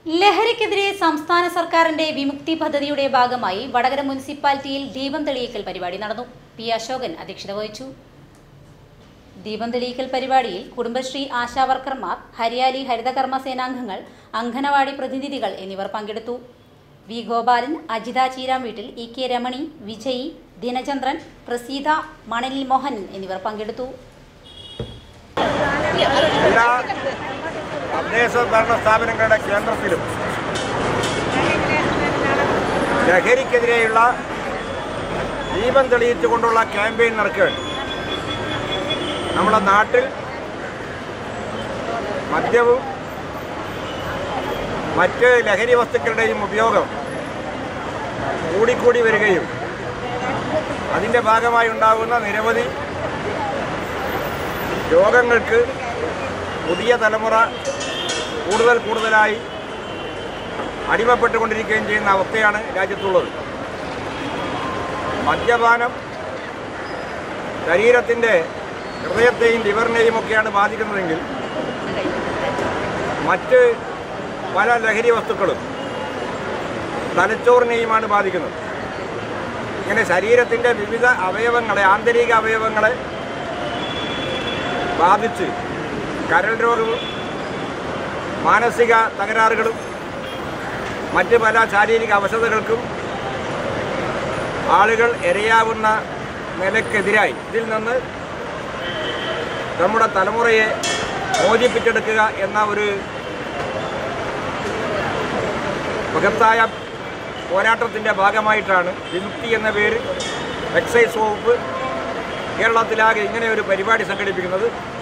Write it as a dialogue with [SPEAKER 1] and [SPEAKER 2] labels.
[SPEAKER 1] ലഹരിക്കെതിരെ സംസ്ഥാന സർക്കാരിന്റെ വിമുക്തി പദ്ധതിയുടെ ഭാഗമായി വടകര മുനിസിപ്പാലിറ്റിയിൽ ദീപം തെളിയിക്കൽ പരിപാടി നടന്നു പി അശോകൻ അധ്യക്ഷത വഹിച്ചു ദീപം തെളിയിക്കൽ പരിപാടിയിൽ കുടുംബശ്രീ ആശാവർക്കർമാർ ഹരിയാലി ഹരിതകർമ്മ സേനാംഗങ്ങൾ അംഗനവാടി പ്രതിനിധികൾ എന്നിവർ പങ്കെടുത്തു V Gopalan Ajitha Cheeramveettil E K Ramani Vijayi Dinachandran Praseetha മണലിൽ മോഹൻ എന്നിവർ പങ്കെടുത്തു
[SPEAKER 2] എല്ലാ തദ്ദേശ ഭരണ സ്ഥാപനങ്ങളുടെ കേന്ദ്രത്തിലും ലഹരിക്കെതിരെയുള്ള ദീപം തെളിയിച്ചുകൊണ്ടുള്ള ക്യാമ്പയിൻ നടക്കുകയാണ് നമ്മുടെ നാട്ടിൽ മദ്യവും മറ്റ് ലഹരി വസ്തുക്കളുടെയും ഉപയോഗം കൂടിക്കൂടി വരികയും അതിൻ്റെ ഭാഗമായി ഉണ്ടാകുന്ന നിരവധി രോഗങ്ങൾക്ക് പുതിയ തലമുറ കൂടുതൽ കൂടുതലായി അടിമപ്പെട്ടുകൊണ്ടിരിക്കുകയും ചെയ്യുന്ന അവസ്ഥയാണ് രാജ്യത്തുള്ളത് മദ്യപാനം ശരീരത്തിൻ്റെ ഹൃദയത്തെയും ലിവറിനെയും ഒക്കെയാണ് ബാധിക്കുന്നതെങ്കിൽ മറ്റ് പല ലഹരി വസ്തുക്കളും തലച്ചോറിനെയുമാണ് ബാധിക്കുന്നത് ഇങ്ങനെ ശരീരത്തിൻ്റെ വിവിധ അവയവങ്ങളെ ആന്തരിക അവയവങ്ങളെ ബാധിച്ച് കരൾ രോഗവും മാനസിക തകരാറുകളും മറ്റ് പല ശാരീരിക അവശതകൾക്കും ആളുകൾ ഇരയാവുന്ന നിലക്കെതിരായി ഇതിൽ നിന്ന് നമ്മുടെ തലമുറയെ മോചിപ്പിച്ചെടുക്കുക എന്ന ഒരു മഹത്തായ പോരാട്ടത്തിൻ്റെ ഭാഗമായിട്ടാണ് വിമുക്തി എന്ന പേര് എക്സൈസ് വകുപ്പ് കേരളത്തിലാകെ ഇങ്ങനെ ഒരു പരിപാടി സംഘടിപ്പിക്കുന്നത്